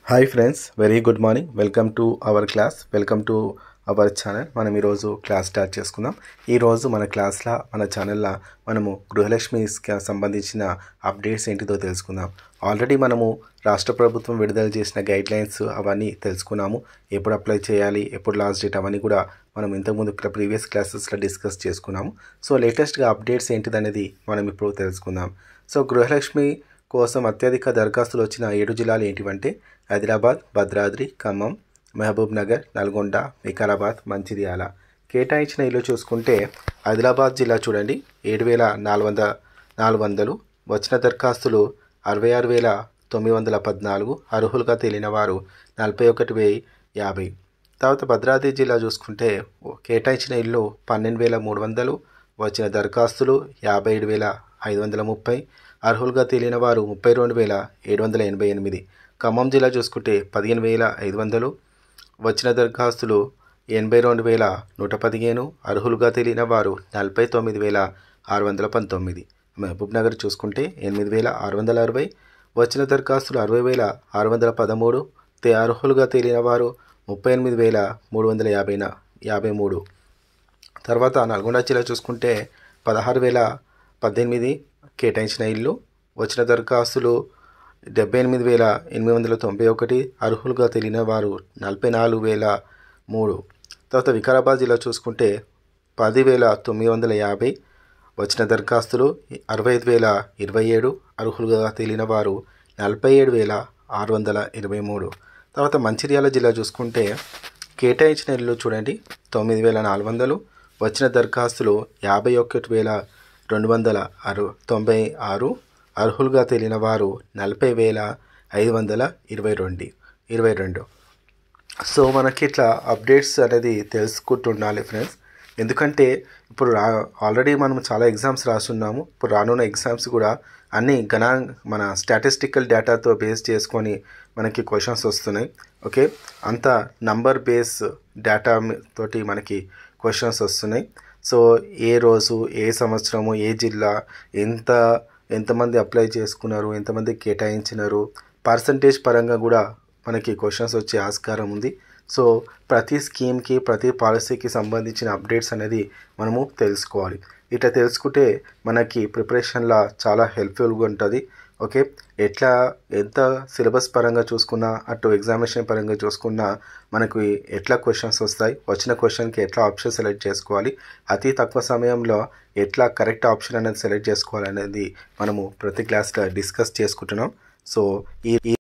hi friends very good morning welcome to our class welcome to our channel మనం ఈరోజు class start చేసుకుందాం ఈరోజు మన క్లాస్లో మన ఛానల్లో మనము గృహలక్ష్మికి సంబంధించిన అప్డేట్స్ ఏంటిదో తెలుసుకుందాం ఆల్రెడీ మనము రాష్ట్ర ప్రభుత్వం విడుదల చేసిన గైడ్ లైన్స్ అవన్నీ తెలుసుకున్నాము ఎప్పుడు అప్లై చేయాలి ఎప్పుడు లాస్ట్ డేట్ అవన్నీ కూడా మనం ఇంతకుముందు ప్రీవియస్ క్లాసెస్లో డిస్కస్ చేసుకున్నాము సో లేటెస్ట్గా అప్డేట్స్ ఏంటిదనేది మనం ఇప్పుడు తెలుసుకుందాం సో గృహలక్ష్మి కోసం అత్యధిక దరఖాస్తులు వచ్చిన ఏడు జిల్లాలు ఏంటివంటే ఆదిలాబాద్ భద్రాద్రి ఖమ్మం మహబూబ్ నగర్ నల్గొండ వికారాబాద్ మంచిర్యాల కేటాయించిన ఇల్లు చూసుకుంటే ఆదిలాబాద్ జిల్లా చూడండి ఏడు వేల నాలుగు వందల నాలుగు వందలు వచ్చిన దరఖాస్తులు అరవై ఆరు వేల తొమ్మిది వందల పద్నాలుగు అర్హులుగా తేలిన వారు నలభై ఒకటి వెయ్యి యాభై తర్వాత భద్రాద్రి జిల్లా చూసుకుంటే కేటాయించిన ఇల్లు పన్నెండు వేల మూడు వందలు వచ్చిన దరఖాస్తులు యాభై ఏడు వేల ఐదు వందల ముప్పై అర్హులుగా తేలిన వారు ముప్పై రెండు వేల ఏడు వందల ఎనభై ఎనిమిది ఖమ్మం జిల్లా చూసుకుంటే పదిహేను వేల ఐదు వందలు వచ్చిన దరఖాస్తులు ఎనభై రెండు వేల నూట పదిహేను అర్హులుగా తేలిన వారు నలభై తొమ్మిది వేల ఆరు వందల పంతొమ్మిది మహబూబ్ నగర్ చూసుకుంటే ఎనిమిది వేల ఆరు వందల అరవై వచ్చిన దరఖాస్తులు అరవై వేల ఆరు వందల పదమూడు తే అర్హులుగా తేలిన వారు ముప్పై ఎనిమిది వేల మూడు వందల యాభై యాభై మూడు తర్వాత నల్గొండ జిల్లా చూసుకుంటే పదహారు వేల పద్దెనిమిది కేటాయించిన ఇల్లు వచ్చిన దరఖాస్తులు డెబ్బై ఎనిమిది వేల ఎనిమిది వందల తొంభై ఒకటి అర్హులుగా తెలియని వారు నలభై నాలుగు వేల మూడు తర్వాత వికారాబాద్ జిల్లా చూసుకుంటే పది వేల తొమ్మిది వందల యాభై వచ్చిన దరఖాస్తులు అరవై ఐదు వేల ఇరవై ఏడు అర్హులుగా తెలియని వారు నలభై ఏడు వేల ఆరు వందల ఇరవై మూడు తర్వాత మంచిర్యాల జిల్లా చూసుకుంటే కేటాయించిన ఇల్లు చూడండి తొమ్మిది వేల నాలుగు వందలు వచ్చిన దరఖాస్తులు యాభై ఒకటి వేల రెండు వందల అరు తొంభై ఆరు అర్హులుగా తేలిన వారు నలభై వేల ఐదు వందల ఇరవై రెండు ఇరవై రెండు సో మనకి ఇట్లా అప్డేట్స్ అనేది తెలుసుకుంటుండాలి ఫ్రెండ్స్ ఎందుకంటే ఇప్పుడు రా ఆల్రెడీ మనం చాలా ఎగ్జామ్స్ రాస్తున్నాము ఇప్పుడు రానున్న ఎగ్జామ్స్ కూడా అన్ని గణా మన స్టాటిస్టికల్ డేటాతో బేస్ చేసుకొని మనకి క్వశ్చన్స్ వస్తున్నాయి ఓకే అంత నంబర్ బేస్ డేటా తోటి మనకి క్వశ్చన్స్ వస్తున్నాయి సో ఏ రోజు ఏ సంవత్సరము ఏ జిల్లా ఎంత ఎంతమంది అప్లై చేసుకున్నారు ఎంతమంది కేటాయించినారు పర్సంటేజ్ పరంగా కూడా మనకి క్వశ్చన్స్ వచ్చే ఆస్కారం ఉంది సో ప్రతి స్కీమ్కి ప్రతి పాలసీకి సంబంధించిన అప్డేట్స్ అనేది మనము తెలుసుకోవాలి ఇట్లా తెలుసుకుంటే మనకి ప్రిపరేషన్లో చాలా హెల్ప్ఫుల్గా ఉంటుంది ఓకే ఎట్లా ఎంత సిలబస్ పరంగా చూసుకున్నా అటు ఎగ్జామినేషన్ పరంగా చూసుకున్నా మనకు ఎట్లా క్వశ్చన్స్ వస్తాయి వచ్చిన క్వశ్చన్కి ఎట్లా ఆప్షన్ సెలెక్ట్ చేసుకోవాలి అతి తక్కువ సమయంలో ఎట్లా కరెక్ట్ ఆప్షన్ అనేది సెలెక్ట్ చేసుకోవాలి అనేది మనము ప్రతి క్లాస్లో డిస్కస్ చేసుకుంటున్నాం సో ఈ